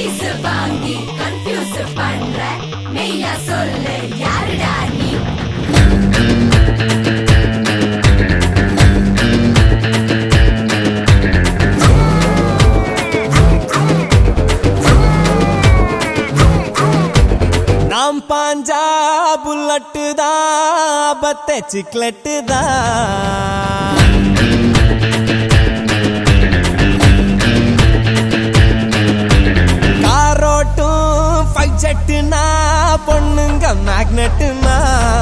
Piece வாங்கி confuse பண்ற மெய்யா சொல்லு யாருடா நீ நாம் பாஞ்சா புல்லட்டு தான் பத்த சிக்லெட்டு தான் காரோட்டும் ஃபைவ் ஜெட்டுனா பொண்ணுங்க மேக்னெட்டுனா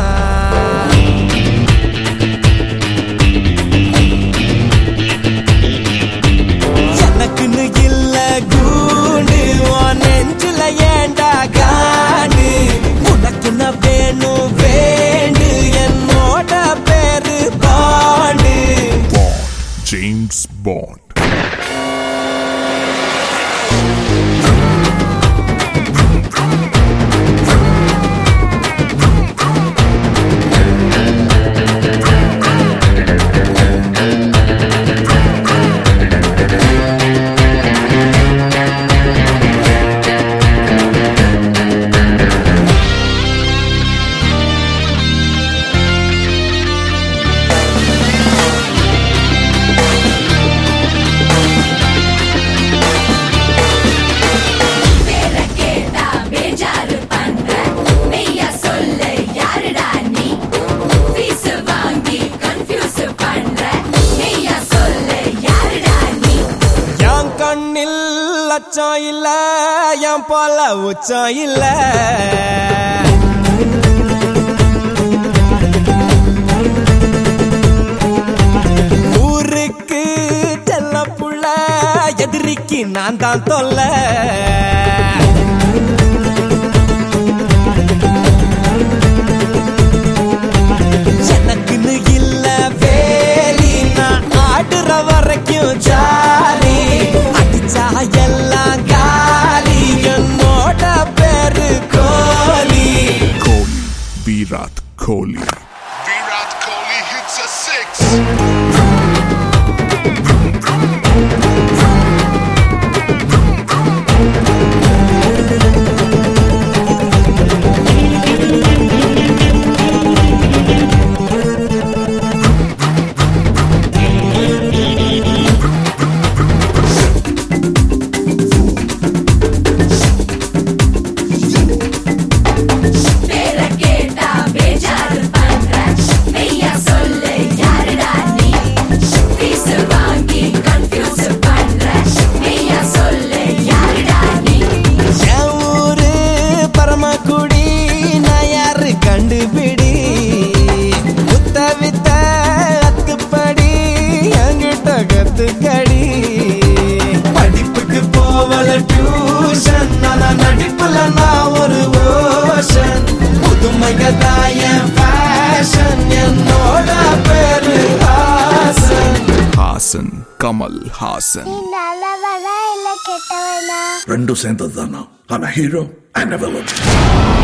எனக்குன்னு இல்ல கூண்டு உன் நெஞ்சுல ஏண்டா காண்டு உனக்குன்னு வேணும் வேண்டு என்னோட பேரு பாண்டு Bond. James Bond. பேர கேட்டா பேஜாரு பண்ற மெய்யா சொல்லு யாருடா நீ பீஸ் வாங்கி கன்ஃபியூஸ் பண்ற மெய்யா சொல்லு யாருடா நீ என் கண்ணில் லட்சம் இல்ல என் போல உச்சம் இல்ல ஊருக்கு செல்ல புள்ள எதிரிக்கு நான் தான் தொல்ல எனக்குன்னு இல்ல வேலி நான் ஆடுற வரைக்கும் ஜாலி அடிச்சா எல்லாம் காலி என்னோட பேரு கோலி Kohli. Virat Kohli. Virat Kohli hits a six. பேர கேட்டா பேஜாரு பண்ற மெய்யா சொல்லு யாருடா நீ பீஸ் வாங்கி கன்ஃபியூஸ் பண்ற மெய்யா சொல்லு யாருடா நீ என் ஊரு பரமக்குடி நான் யாரு கண்டுபிடி புத்த வித்த அத்துப்படி என்கிட்ட கத்துக்கடி படிப்புக்கு போவல டியூஷன் ஆனா நடிப்புல நான் ஒரு ஓஷன் புதுமைக தான் என் ஃபேஷன் என்னோட பேரு ஹாசன் Hassan Kamal Hassan. நீ நல்லவனா இல்ல கெட்டவனா రెండు சேர்ந்தது தானா ஆனா ஹீரோ அண்ட் வில்லன்